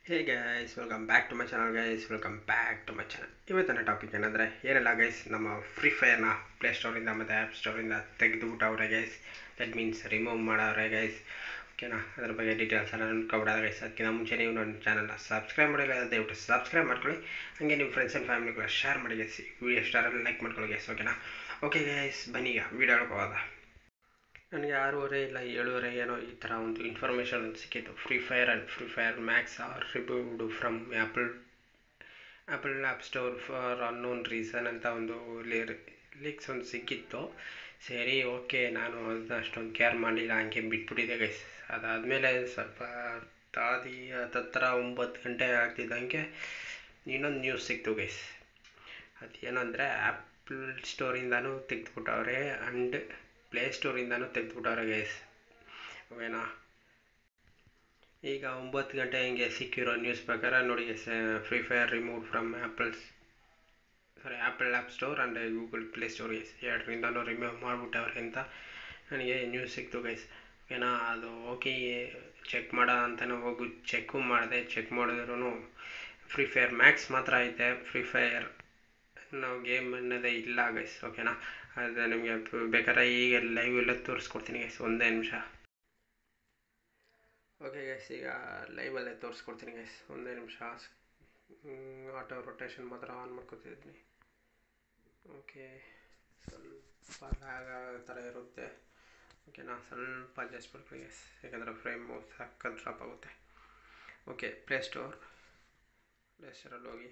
hey guys welcome back to my channel guys welcome back to my channel ಇವತ್ತಿನ topic ಏನಂದರೆ ಏನಿಲ್ಲ guys ನಮ್ಮ free ಫೈರ್ನ ಪ್ಲೇಸ್ಟೋರಿಂದ ಮತ್ತು ಆ್ಯಪ್ ಸ್ಟೋರಿಂದ ತೆಗೆದುಬಿಟ್ಟವ್ರೆ ಗೈಸ್ ದಟ್ ಮೀನ್ಸ್ ರಿಮೂವ್ ಮಾಡವ್ರೆ ಗೈಸ್ ಓಕೆನಾ ಅದ್ರ ಬಗ್ಗೆ ಡೀಟೇಲ್ಸ್ ಎಲ್ಲ ನೋಡ್ಕೊಬಿಡೋದು ಗೈಸ್ ಅದಕ್ಕಿಂತ ಮುಂಚೆ ನೀವು ನನ್ನ ಚಾನಲ್ನ ಸಬ್ಸ್ಕ್ರೈಬ್ ಮಾಡಿಲ್ಲ ದಯವಿಟ್ಟು ಸಬ್ಸ್ಕ್ರೈಬ್ ಮಾಡ್ಕೊಳ್ಳಿ ಹಾಗೆ ನಿಮ್ಮ ಫ್ರೆಂಡ್ಸ್ ಆ್ಯಂಡ್ ಫ್ಯಾಮಿಲಿಗಳ ಶೇರ್ ಮಾಡಿ ಗೈಸ್ ವಿಡಿಯೋ ಸ್ಟಾರಲ್ಲಿ ಲೈಕ್ ಮಾಡ್ಕೊಳ್ಳಿ ಗೈಸ್ ಓಕೆನಾ ಓಕೆ ಗೈಸ್ ಬನ್ನಿ ಈಗ ವಿಡಿಯೋ ಹೋಗೋದ ನನಗೆ ಆರೂವರೆ ಇಲ್ಲ ಏಳುವರೆ ಏನೋ ಈ ಥರ ಒಂದು ಇನ್ಫಾರ್ಮೇಷನ್ ಸಿಕ್ಕಿತ್ತು free fire and free fire max are removed from Apple Apple app store for unknown reason ಅಂತ ಒಂದು ಲೀಕ್ಸ್ ಒಂದು ಸಿಕ್ಕಿತ್ತು ಸರಿ ಓಕೆ ನಾನು ಅದನ್ನ ಅಷ್ಟೊಂದು ಕೇರ್ ಮಾಡಿಲ್ಲ ಹಂಗೆ ಬಿಟ್ಬಿಟ್ಟಿದ್ದೆ ಗೈಸ್ ಅದಾದಮೇಲೆ ಸ್ವಲ್ಪ ತಾದಿ ಹತ್ತತ್ರ ಒಂಬತ್ತು ಗಂಟೆ ಆಗ್ತಿದ್ದಂಗೆ ಇನ್ನೊಂದು ನ್ಯೂಸ್ ಸಿಕ್ತು ಗೈಸ್ ಅದೇನಂದರೆ ಆ್ಯಪಲ್ ಸ್ಟೋರಿಂದನೂ ತೆಗೆದುಬಿಟ್ಟವ್ರೆ ಆ್ಯಂಡ್ ಪ್ಲೇಸ್ಟೋರಿಂದನೂ ತೆಗೆದುಬಿಟ್ಟವ್ರೆ ಗೈಸ್ ಓಕೆನಾ ಈಗ ಒಂಬತ್ತು ಗಂಟೆ ಹಿಂಗೆ ಸಿಕ್ಕಿರೋ ನ್ಯೂಸ್ ಪ್ರಕಾರ ನೋಡಿ free fire remove from Apple's sorry Apple app store and Google play store guys ಎರಡರಿಂದನೂ ರಿಮೂವ್ ಮಾಡಿಬಿಟ್ಟವ್ರೆ ಅಂತ ನನಗೆ ನ್ಯೂಸ್ ಸಿಕ್ತು ಗೈಸ್ ಓಕೆನಾ ಅದು ಓಕೆ ಚೆಕ್ ಮಾಡೋಣ ಅಂತಲೇ ಹೋಗಿ ಚೆಕ್ಕು ಮಾಡಿದೆ ಚೆಕ್ ಮಾಡಿದ್ರೂ ಫ್ರೀ ಫೈರ್ ಮ್ಯಾಕ್ಸ್ ಮಾತ್ರ ಐತೆ ಫ್ರೀ ಫೈರ್ ನಾವು ಗೇಮ್ ಅನ್ನೋದೇ ಇಲ್ಲ ಗೈಸ್ ಓಕೆನಾ ಅದು ನಿಮಗೆ ಬೇಕಾದ್ರೆ ಈಗ ಲೈವ್ ಎಲ್ಲ ತೋರಿಸ್ಕೊಡ್ತೀನಿ ಗೈಸ್ ಒಂದೇ ನಿಮಿಷ ಓಕೆ ಗೈಸ್ ಈಗ ಲೈವಲ್ಲೇ ತೋರಿಸ್ಕೊಡ್ತೀನಿ ಗೈಸ್ ಒಂದೇ ನಿಮಿಷ ಆಟೋ ರೊಟೇಷನ್ ಮಾತ್ರ ಆನ್ ಮಾಡ್ಕೊತಿದ್ದೀನಿ ಓಕೆ ಸ್ವಲ್ಪ ಲ್ಯಾಗ್ ಆಗೋ ಥರ ಇರುತ್ತೆ ಓಕೆನಾ ಸ್ವಲ್ಪ ಅಡ್ಜಸ್ಟ್ ಮಾಡ್ಕೊಳ್ಳಿ ಗೈಸ್ ಯಾಕಂದರೆ ಫ್ರೇಮು ಸಕ್ಕತ್ ಡ್ರಾಪ್ ಆಗುತ್ತೆ ಓಕೆ ಪ್ಲೇಸ್ಟೋರ್ ಪ್ಲೇಸ್ಟೋರಲ್ಲಿ ಹೋಗಿ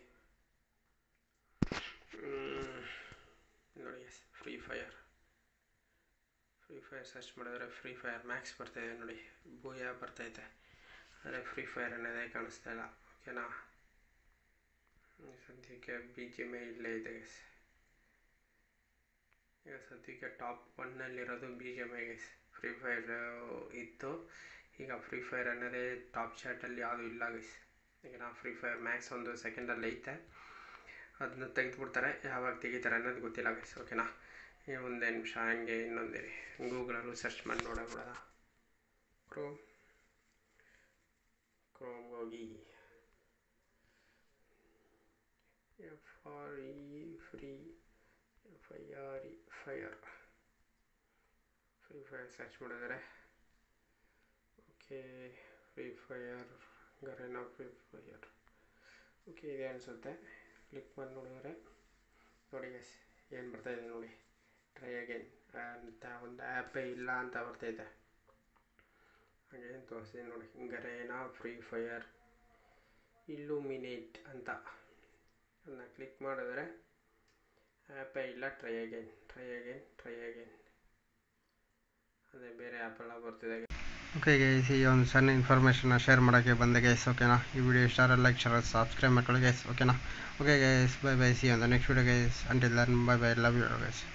ನೋಡಿ yes free fire free fire search ಮಾಡಿದ್ರೆ ಫ್ರೀ ಫೈರ್ ಮ್ಯಾಕ್ಸ್ ಬರ್ತಾಯಿದೆ ನೋಡಿ ಬೂಯ ಬರ್ತೈತೆ ಆದರೆ ಫ್ರೀ ಫೈರ್ ಅನ್ನೋದೇ ಕಾಣಿಸ್ತಾ ಇಲ್ಲ ಓಕೆನಾ ಸದ್ಯಕ್ಕೆ ಬಿ ಜಿ ಎಮ್ ಇಲ್ಲೇ ಇದೆ ಗೈಸ್ ಈಗ ಸದ್ಯಕ್ಕೆ ಟಾಪ್ ಒನ್ನಲ್ಲಿರೋದು B G M I guys free fire ಇತ್ತು ಈಗ ಫ್ರೀ ಫೈರ್ ಅನ್ನೋದೇ ಟಾಪ್ ಚಾಟಲ್ಲಿ ಯಾವುದೂ ಇಲ್ಲ ಗೈಸ್ ಈಗ ನಾವು ಫ್ರೀ ಫೈರ್ ಮ್ಯಾಕ್ಸ್ ಒಂದು ಸೆಕೆಂಡಲ್ಲಿ ಐತೆ ಅದನ್ನ ತೆಗೆದುಬಿಡ್ತಾರೆ ಯಾವಾಗ ತೆಗಿತಾರೆ ಅನ್ನೋದು ಗೊತ್ತಿಲ್ಲ ಗೈಸ್ ಓಕೆನಾ ಈ ಒಂದೇ ನಿಮಿಷ ಹಂಗೆ ಇನ್ನೊಂದೇ ಗೂಗಲಲ್ಲೂ ಸರ್ಚ್ ಮಾಡಿ ನೋಡೋಣ ಕ್ರೋಮ್ ಕ್ರೋಮ್ ಹೋಗಿ F R E free F I R E fire free fire search ಮಾಡಿದರೆ okay free fire Garena free fire okay ಇದೆ ಅನಿಸುತ್ತೆ ಕ್ಲಿಕ್ ಮಾಡಿ ನೋಡಿದ್ರೆ ನೋಡಿ ಗೈಸ್ ಏನು ಬರ್ತಾಯಿದೆ ನೋಡಿ ಟ್ರೈ ಅಗೇನ್ ಅಂತ ಒಂದು ಆ್ಯಪೇ ಇಲ್ಲ ಅಂತ ಬರ್ತೈತೆ ಹಾಗೆ ತೋರಿಸ್ತೀನಿ ನೋಡಿ ಗರೇನಾ ಫ್ರೀ ಫೈರ್ ಇಲ್ಲುಮಿನೇಟ್ ಅಂತ ಅದನ್ನ ಕ್ಲಿಕ್ ಮಾಡಿದ್ರೆ ಆ್ಯಪೇ ಇಲ್ಲ try again try again try again ಅದೇ ಬೇರೆ ಆ್ಯಪೆಲ್ಲ ಬರ್ತಿದೆ ಓಕೆ ಗೈಸ್ ಈ ಒಂದು ಸಣ್ಣ ಇನ್ಫಾರ್ಮೇಷನ್ನ ಶೇರ್ ಮಾಡೋಕ್ಕೆ ಬಂದೆ ಗೈಸ್ ಓಕೆನಾ ಈ ವಿಡಿಯೋ ಇಷ್ಟ ಲೈಕ್ ಶೇರ್ ಸಬ್ಸ್ಕ್ರೈಬ್ ಮಾಡ್ಕೊಳ್ಳಿ ಗೈಸ್ ಓಕೆನಾ okay guys bye bye see on the next video guys until then bye bye love you guys